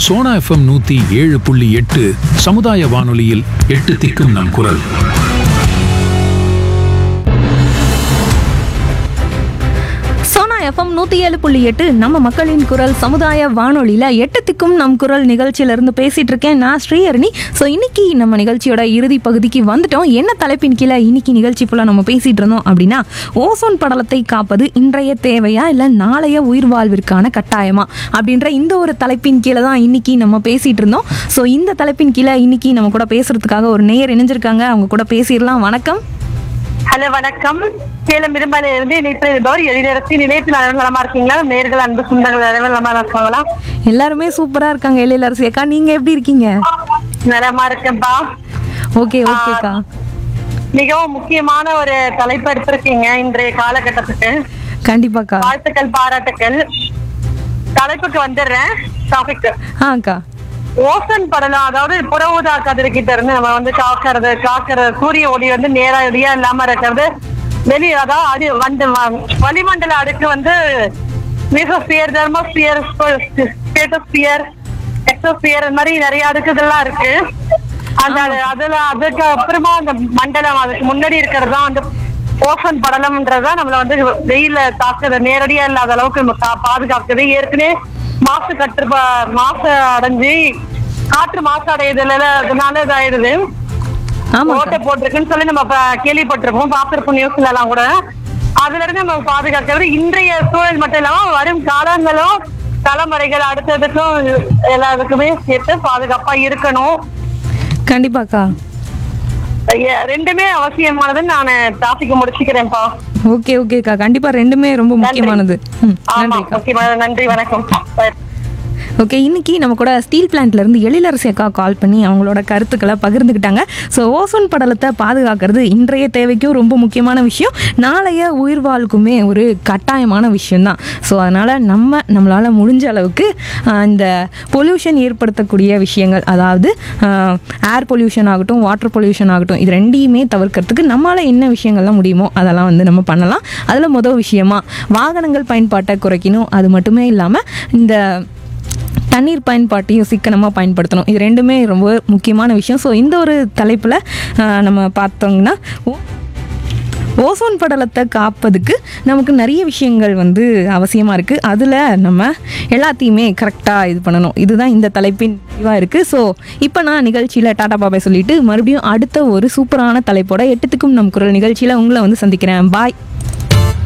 Sona FM நூத்தி ஏழு புள்ளி எட்டு சமுதாய வானொலியில் எட்டு திக்கும் நம் குரல் சோனா எஃப்எம் நூற்றி ஏழு புள்ளி எட்டு நம்ம மக்களின் குரல் சமுதாய வானொலியில் எட்டுத்துக்கும் நம் குரல் நிகழ்ச்சியிலேருந்து பேசிகிட்டு இருக்கேன் நான் ஸ்ரீஹரணி ஸோ இன்னைக்கு நம்ம நிகழ்ச்சியோட இறுதி பகுதிக்கு வந்துட்டோம் என்ன தலைப்பின் கீழே இன்னைக்கு நிகழ்ச்சி ஃபுல்லாக நம்ம பேசிகிட்டு இருந்தோம் அப்படின்னா ஓசோன் படலத்தை காப்பது இன்றைய தேவையா இல்லை நாளைய உயிர் வாழ்விற்கான கட்டாயமா அப்படின்ற இந்த ஒரு தலைப்பின் கீழே தான் இன்னைக்கு நம்ம பேசிகிட்டு இருந்தோம் ஸோ இந்த தலைப்பின் கீழே இன்னைக்கு நம்ம கூட பேசுறதுக்காக ஒரு நேயர் இணைஞ்சிருக்காங்க அவங்க கூட பேசிடலாம் வணக்கம் ஹலோ வணக்கம் சேலம் இருமலை இருந்து இணைப்பு இருப்பவர் எழிலரசி நிலையத்தில் அனைவரும் நலமா இருக்கீங்களா நேர்கள் அன்பு சொந்தங்கள் அனைவரும் நலமா இருக்காங்களா எல்லாருமே சூப்பராக இருக்காங்க எழிலரசி அக்கா நீங்கள் எப்படி இருக்கீங்க நலமா இருக்கேன்ப்பா ஓகே ஓகேக்கா மிகவும் முக்கியமான ஒரு தலைப்பு எடுத்திருக்கீங்க இன்றைய காலகட்டத்துக்கு கண்டிப்பாக்கா வாழ்த்துக்கள் பாராட்டுக்கள் தலைப்புக்கு வந்துடுறேன் டாபிக் ஆ அக்கா ஓசன் படலம் அதாவது புற ஊதா கதிர்கிட்ட இருந்து நம்ம வந்து காக்கிறது காக்கிறது சூரிய ஒளி வந்து நேரடியா இல்லாம இருக்கிறது வெளி அதாவது அடி வந்து வ- வளிமண்டல அடுக்கு வந்து மிகோஸ்பியர் தெர்மோஸ்பியர் ஸ்பேட்டோஸ்பியர் எக்ஸோஸ்பியர் இந்த மாதிரி நிறைய அடுக்குகள்லாம் இருக்கு அந்த அதுல அதுக்கு அப்புறமா அந்த மண்டலம் அதுக்கு முன்னாடி இருக்கிறது தான் வந்து ஓசன் படலம்ன்றதுதான் நம்மள வந்து வெயில தாக்குது நேரடியா இல்லாத அளவுக்கு நம்ம கா- பாதுகாக்குது ஏற்கனவே மாசு கட்டு மாசு அடைஞ்சு காற்று மாசு அடையுதுல அதனால இதாயிடுது ஆமாக்கா ஓட்டை போட்டிருக்குன்னு சொல்லி நம்ம ப- கேள்விப்பட்டிருப்போம் பார்த்திருப்போம் நியூஸ்ல எல்லாம் கூட அதுல இருந்து நம்ம பாதுகாக்கிறது இன்றைய சூழல் மட்டும் இல்லாம வரும் காலங்களும் தலைமுறைகள் அடுத்ததுக்கும் எல்லாத்துக்குமே சேர்த்து பாதுகாப்பா இருக்கணும் கண்டிப்பாக்கா ஐயா, ரெண்டுமே அவசியமானதுன்னு நான் டாபிக் முடிச்சுக்கிறேன்ப்பா ஓகே ஓகேக்கா கண்டிப்பா ரெண்டுமே ரொம்ப முக்கியமானது ம் ஆமா நன்றிக்கா ஓகே நன்றி வணக்கம் Bye. ஓகே இன்னைக்கு நம்ம கூட ஸ்டீல் பிளான்ட்ல இருந்து எழிலரசி அக்கா கால் பண்ணி அவங்களோட கருத்துக்களை பகிர்ந்துக்கிட்டாங்க ஸோ ஓசோன் படலத்தை பாதுகாக்கிறது இன்றைய தேவைக்கும் ரொம்ப முக்கியமான விஷயம் நாளைய உயிர் வாழ்க்குமே ஒரு கட்டாயமான விஷயம்தான் ஸோ அதனால் நம்ம நம்மளால் முடிஞ்ச அளவுக்கு ஆஹ், இந்த பொல்யூஷன் ஏற்படுத்தக்கூடிய விஷயங்கள் அதாவது ஏர் பொல்யூஷன் ஆகட்டும் வாட்டர் பொல்யூஷன் ஆகட்டும் இது ரெண்டையுமே தவிர்க்கிறதுக்கு நம்மளால் என்ன விஷயங்கள்லாம் முடியுமோ அதெல்லாம் வந்து நம்ம பண்ணலாம் அதில் முதல் விஷயமா வாகனங்கள் பயன்பாட்டை குறைக்கணும் அது மட்டுமே இல்லாமல் இந்த தண்ணீர் பயன்பாட்டையும் சிக்கனமாக பயன்படுத்தணும் இது ரெண்டுமே ரொம்ப முக்கியமான விஷயம் ஸோ இந்த ஒரு தலைப்பில் நம்ம பார்த்தோங்கன்னா ஓ- ஓசோன் படலத்தை காப்பதுக்கு நமக்கு நிறைய விஷயங்கள் வந்து அவசியமாக இருக்குது அதில் நம்ம எல்லாத்தையுமே கரெக்டாக இது பண்ணணும் இதுதான் இந்த தலைப்பின் இதுவாக இருக்குது ஸோ இப்போ நான் நிகழ்ச்சியில் டாடா பாபாய் சொல்லிட்டு மறுபடியும் அடுத்த ஒரு சூப்பரான தலைப்போட எட்டுத்துக்கும் நம் குரல் நிகழ்ச்சியில் உங்களை வந்து சந்திக்கிறேன் பாய்